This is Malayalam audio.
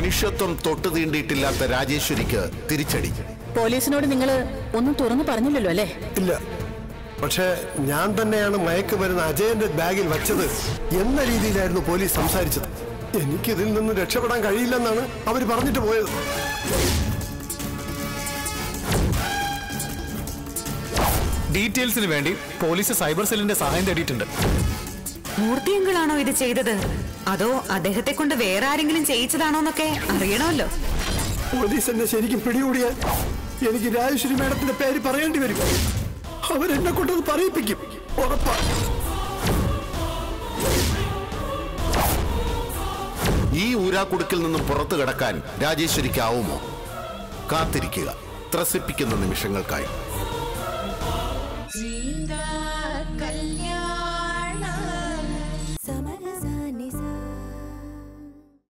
മനുഷ്യത്വം തൊട്ടു തീണ്ടിയിട്ടില്ലാത്ത രാജേശ്വരിക്ക് തിരിച്ചടി പോലീസിനോട് നിങ്ങൾ ഒന്നും തുറന്നു പറഞ്ഞില്ലല്ലോ അല്ലേ ഇല്ല പക്ഷേ ഞാൻ തന്നെയാണ് മയക്കുമരുന്ന് അജയന്റെ ബാഗിൽ വച്ചത് എന്ന രീതിയിലായിരുന്നു പോലീസ് സംസാരിച്ചത് എനിക്കിതിൽ നിന്ന് രക്ഷപ്പെടാൻ കഴിയില്ലെന്നാണ് അവർ പറഞ്ഞിട്ട് പോയത് ഡീറ്റെയിൽസിന് വേണ്ടി പോലീസ് സൈബർ സെല്ലിന്റെ സഹായം തേടിയിട്ടുണ്ട് മൂർത്തിയങ്കിളാണോ ഇത് ചെയ്തത് അതോ അദ്ദേഹത്തെ കൊണ്ട് വേറെ ആരെങ്കിലും ചെയ്യിച്ചതാണോ എന്നൊക്കെ അറിയണമല്ലോ പോലീസ് എന്നെ ശരിക്കും പിടികൂടിയാൽ എനിക്ക് രാജേശ്വരി മേഡത്തിന്റെ പേര് പറയേണ്ടി വരും അവരെന്നെ കൊണ്ടത് പറയിപ്പിക്കും ഉറപ്പാ ഈ ഊരാക്കുടുക്കിൽ നിന്നും പുറത്തു കടക്കാൻ രാജേശ്വരിക്കാവുമോ കാത്തിരിക്കുക ത്രസിപ്പിക്കുന്ന നിമിഷങ്ങൾക്കായി